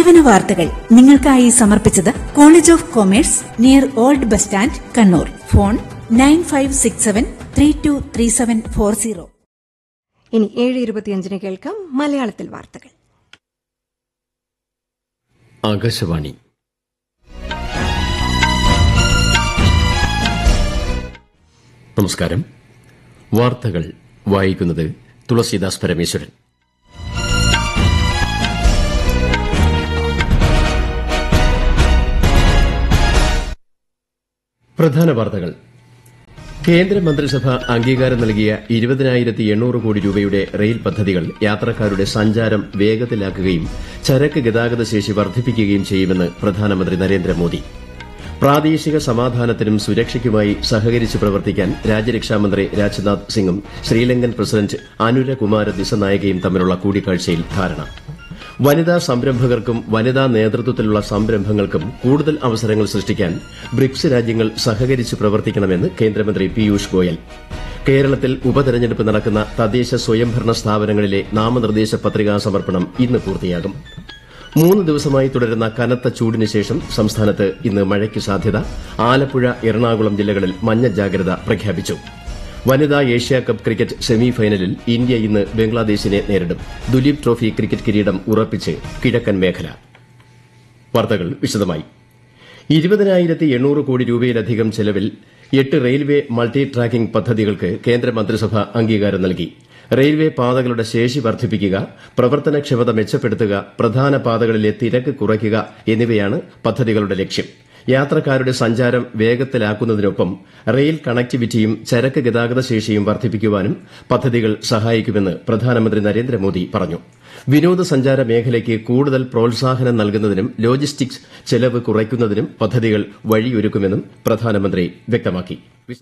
സേവന വാർത്തകൾ നിങ്ങൾക്കായി സമർപ്പിച്ചത് college of commerce near old bus stand Kannur phone nine five six seven three two three seven four zero ഇനി ഏഴ് ഇരുപത്തിയഞ്ചിന് കേൾക്കാം മലയാളത്തിൽ വാർത്തകൾ ആകാശവാണി നമസ്കാരം വാർത്തകൾ വായിക്കുന്നത് തുളസീദാസ് പരമേശ്വരൻ പ്രധാന വാർത്തകൾ കേന്ദ്രമന്ത്രിസഭ അംഗീകാരം നൽകിയ ഇരുപതിനായിരത്തി എണ്ണൂറ് കോടി രൂപയുടെ റെയിൽ പദ്ധതികൾ യാത്രക്കാരുടെ സഞ്ചാരം വേഗത്തിലാക്കുകയും ചരക്ക് ഗതാഗത ശേഷി വർദ്ധിപ്പിക്കുകയും ചെയ്യുമെന്ന് പ്രധാനമന്ത്രി നരേന്ദ്രമോദി പ്രാദേശിക സമാധാനത്തിനും സുരക്ഷയ്ക്കുമായി സഹകരിച്ച് പ്രവർത്തിക്കാൻ രാജ്യരക്ഷാമന്ത്രി രാജ്നാഥ് സിംഗും ശ്രീലങ്കൻ പ്രസിഡന്റ് അനുരകുമാര ദിസനായകയും തമ്മിലുള്ള കൂടിക്കാഴ്ചയിൽ ധാരണ വനിതാ സംരംഭകർക്കും വനിതാ നേതൃത്വത്തിലുള്ള സംരംഭങ്ങൾക്കും കൂടുതൽ അവസരങ്ങൾ സൃഷ്ടിക്കാൻ ബ്രിക്സ് രാജ്യങ്ങൾ സഹകരിച്ച് പ്രവർത്തിക്കണമെന്ന് കേന്ദ്രമന്ത്രി പീയൂഷ് ഗോയൽ കേരളത്തിൽ ഉപതെരഞ്ഞെടുപ്പ് നടക്കുന്ന തദ്ദേശ സ്വയംഭരണ സ്ഥാപനങ്ങളിലെ നാമനിർദ്ദേശ പത്രികാ സമർപ്പണം ഇന്ന് പൂർത്തിയാകും മൂന്ന് ദിവസമായി തുടരുന്ന കനത്ത ചൂടിന് ശേഷം സംസ്ഥാനത്ത് ഇന്ന് മഴയ്ക്ക് സാധ്യത ആലപ്പുഴ എറണാകുളം ജില്ലകളിൽ മഞ്ഞ ജാഗ്രത പ്രഖ്യാപിച്ചു വനിതാ ഏഷ്യാകപ്പ് ക്രിക്കറ്റ് സെമി ഫൈനലിൽ ഇന്ത്യ ഇന്ന് ബംഗ്ലാദേശിനെ നേരിടും ദുലീപ് ട്രോഫി ക്രിക്കറ്റ് കിരീടം ഉറപ്പിച്ച് കിഴക്കൻ മേഖല വാർത്തകൾ വിശദമായി ഇരുപതിനായിരത്തി എണ്ണൂറ് കോടി രൂപയിലധികം ചെലവിൽ എട്ട് റെയിൽവേ മൾട്ടി ട്രാക്കിംഗ് പദ്ധതികൾക്ക് കേന്ദ്രമന്ത്രിസഭ അംഗീകാരം നൽകി റെയിൽവേ പാതകളുടെ ശേഷി വർദ്ധിപ്പിക്കുക പ്രവർത്തനക്ഷമത മെച്ചപ്പെടുത്തുക പ്രധാന പാതകളിലെ തിരക്ക് കുറയ്ക്കുക എന്നിവയാണ് പദ്ധതികളുടെ ലക്ഷ്യം യാത്രക്കാരുടെ സഞ്ചാരം വേഗത്തിലാക്കുന്നതിനൊപ്പം റെയിൽ കണക്ടിവിറ്റിയും ചരക്ക് ഗതാഗത ശേഷിയും വർദ്ധിപ്പിക്കുവാനും പദ്ധതികൾ സഹായിക്കുമെന്ന് പ്രധാനമന്ത്രി നരേന്ദ്രമോദി പറഞ്ഞു വിനോദസഞ്ചാര മേഖലയ്ക്ക് കൂടുതൽ പ്രോത്സാഹനം നൽകുന്നതിനും ലോജിസ്റ്റിക്സ് ചെലവ് കുറയ്ക്കുന്നതിനും പദ്ധതികൾ വഴിയൊരുക്കുമെന്നും പ്രധാനമന്ത്രി വ്യക്തമാക്കി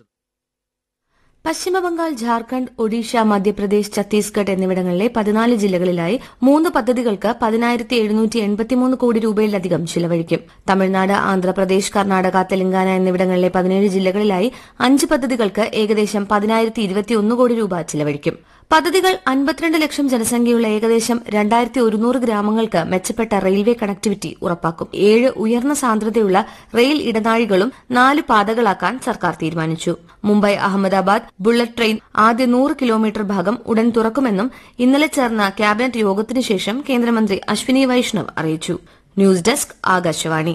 പശ്ചിമബംഗാൾ ജാർഖണ്ഡ് ഒഡീഷ മധ്യപ്രദേശ് ഛത്തീസ്ഗഡ് എന്നിവിടങ്ങളിലെ പതിനാല് ജില്ലകളിലായി മൂന്ന് പദ്ധതികൾക്ക് പതിനായിരത്തി എഴുന്നൂറ്റി എൺപത്തിമൂന്ന് കോടി രൂപയിലധികം ചിലവഴിക്കും തമിഴ്നാട് ആന്ധ്രാപ്രദേശ് കർണാടക തെലങ്കാന എന്നിവിടങ്ങളിലെ പതിനേഴ് ജില്ലകളിലായി അഞ്ച് പദ്ധതികൾക്ക് ഏകദേശം പതിനായിരത്തി ഇരുപത്തിയൊന്ന് കോടി രൂപ ചിലവഴിക്കും പദ്ധതികൾ അൻപത്തിരണ്ട് ലക്ഷം ജനസംഖ്യയുള്ള ഏകദേശം രണ്ടായിരത്തി ഒരുന്നൂറ് ഗ്രാമങ്ങൾക്ക് മെച്ചപ്പെട്ട റെയിൽവേ കണക്ടിവിറ്റി ഉറപ്പാക്കും ഏഴ് ഉയർന്ന സാന്ദ്രതയുള്ള റെയിൽ ഇടനാഴികളും നാല് പാതകളാക്കാൻ സർക്കാർ തീരുമാനിച്ചു മുംബൈ അഹമ്മദാബാദ് ബുള്ളറ്റ് ട്രെയിൻ ആദ്യ നൂറ് കിലോമീറ്റർ ഭാഗം ഉടൻ തുറക്കുമെന്നും ഇന്നലെ ചേർന്ന ക്യാബിനറ്റ് യോഗത്തിനു ശേഷം കേന്ദ്രമന്ത്രി അശ്വിനി വൈഷ്ണവ് അറിയിച്ചു ന്യൂസ് ഡെസ്ക് ആകാശവാണി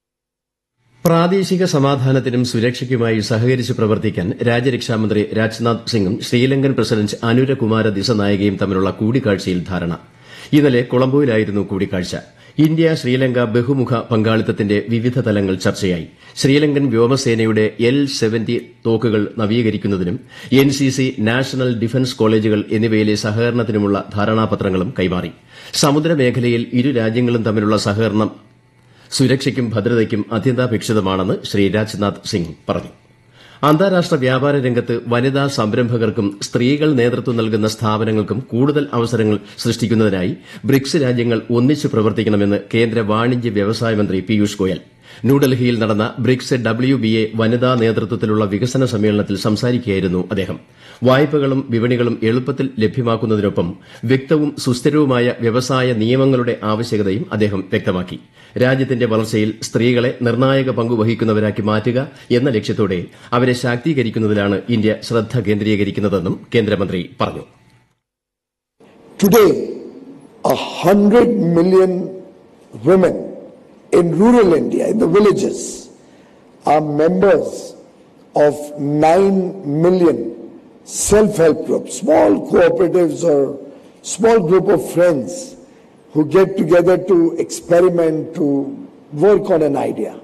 പ്രാദേശിക സമാധാനത്തിനും സുരക്ഷയ്ക്കുമായി സഹകരിച്ച് പ്രവർത്തിക്കാൻ രാജ്യരക്ഷാമന്ത്രി രാജ്നാഥ് സിംഗും ശ്രീലങ്കൻ പ്രസിഡന്റ് അനുരകുമാര ദിസനായകയും തമ്മിലുള്ള കൂടിക്കാഴ്ചയിൽ ധാരണ ഇന്നലെ കൊളംബോയിലായിരുന്നു കൂടിക്കാഴ്ച ഇന്ത്യ ശ്രീലങ്ക ബഹുമുഖ പങ്കാളിത്തത്തിന്റെ വിവിധ തലങ്ങൾ ചർച്ചയായി ശ്രീലങ്കൻ വ്യോമസേനയുടെ എൽ സെവന്റി തോക്കുകൾ നവീകരിക്കുന്നതിനും N C C national defence കോളേജുകൾ എന്നിവയിലെ സഹകരണത്തിനുമുള്ള ധാരണാപത്രങ്ങളും കൈമാറി സമുദ്രമേഖലയിൽ ഇരു രാജ്യങ്ങളും തമ്മിലുള്ള സഹകരണം സുരക്ഷയ്ക്കും ഭദ്രതയ്ക്കും അത്യന്താപേക്ഷിതമാണെന്ന് ശ്രീ രാജ്നാഥ് സിംഗ് പറഞ്ഞു അന്താരാഷ്ട്ര വ്യാപാര രംഗത്ത് വനിതാ സംരംഭകർക്കും സ്ത്രീകൾ നേതൃത്വം നൽകുന്ന സ്ഥാപനങ്ങൾക്കും കൂടുതൽ അവസരങ്ങൾ സൃഷ്ടിക്കുന്നതിനായി ബ്രിക്സ് രാജ്യങ്ങൾ ഒന്നിച്ചു പ്രവർത്തിക്കണമെന്ന് കേന്ദ്ര വാണിജ്യ വ്യവസായ മന്ത്രി പീയൂഷ് ഗോയൽ ന്യൂഡൽഹിയിൽ നടന്ന ബ്രിക്സ് ഡബ്ല്യു ബി എ വനിതാ നേതൃത്വത്തിലുള്ള വികസന സമ്മേളനത്തിൽ സംസാരിക്കുകയായിരുന്നു അദ്ദേഹം വായ്പകളും വിപണികളും എളുപ്പത്തിൽ ലഭ്യമാക്കുന്നതിനൊപ്പം വ്യക്തവും സുസ്ഥിരവുമായ വ്യവസായ നിയമങ്ങളുടെ ആവശ്യകതയും അദ്ദേഹം വ്യക്തമാക്കി രാജ്യത്തിന്റെ വളർച്ചയിൽ സ്ത്രീകളെ നിർണായക പങ്കുവഹിക്കുന്നവരാക്കി മാറ്റുക എന്ന ലക്ഷ്യത്തോടെ അവരെ ശാക്തീകരിക്കുന്നതിലാണ് ഇന്ത്യ ശ്രദ്ധ കേന്ദ്രീകരിക്കുന്നതെന്നും കേന്ദ്രമന്ത്രി പറഞ്ഞു Today, a hundred million women in rural India, in the villages, are members of nine million self-help groups, small cooperatives or small group of friends who get together to experiment, to work on an idea.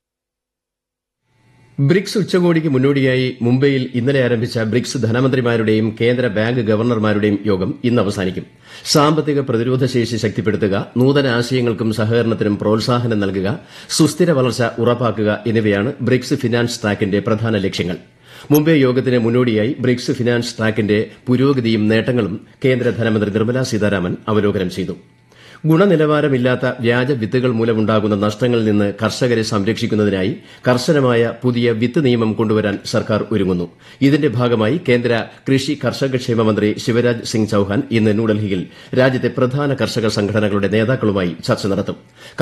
BRICS ഉച്ചകോടിക്ക് മുന്നോടിയായി മുംബൈയിൽ ഇന്നലെ ആരംഭിച്ച BRICS ധനമന്ത്രിമാരുടെയും കേന്ദ്ര bank ഗവർണർമാരുടെയും യോഗം ഇന്ന് അവസാനിക്കും സാമ്പത്തിക പ്രതിരോധ ശേഷി ശക്തിപ്പെടുത്തുക നൂതന ആശയങ്ങൾക്കും സഹകരണത്തിനും പ്രോത്സാഹനം നൽകുക സുസ്ഥിര വളർച്ച ഉറപ്പാക്കുക എന്നിവയാണ് ബ്രിക്സ് ഫിനാൻസ് ട്രാക്കിന്റെ പ്രധാന ലക്ഷ്യങ്ങൾ മുംബൈ യോഗത്തിന് മുന്നോടിയായി ബ്രിക്സ് ഫിനാൻസ് ട്രാക്കിന്റെ പുരോഗതിയും നേട്ടങ്ങളും കേന്ദ്ര ധനമന്ത്രി നിർമ്മലാ സീതാരാമൻ അവലോകനം ചെയ്തു ഗുണനിലവാരമില്ലാത്ത വ്യാജ വിത്തുകൾ മൂലമുണ്ടാകുന്ന നഷ്ടങ്ങളിൽ നിന്ന് കർഷകരെ സംരക്ഷിക്കുന്നതിനായി കർശനമായ പുതിയ വിത്ത് നിയമം കൊണ്ടുവരാൻ സർക്കാർ ഒരുങ്ങുന്നു ഇതിന്റെ ഭാഗമായി കേന്ദ്ര കൃഷി കർഷകക്ഷേമ മന്ത്രി ശിവരാജ് സിംഗ് ചൌഹാൻ ഇന്ന് ന്യൂഡൽഹിയിൽ രാജ്യത്തെ പ്രധാന കർഷക സംഘടനകളുടെ നേതാക്കളുമായി ചർച്ച നടത്തും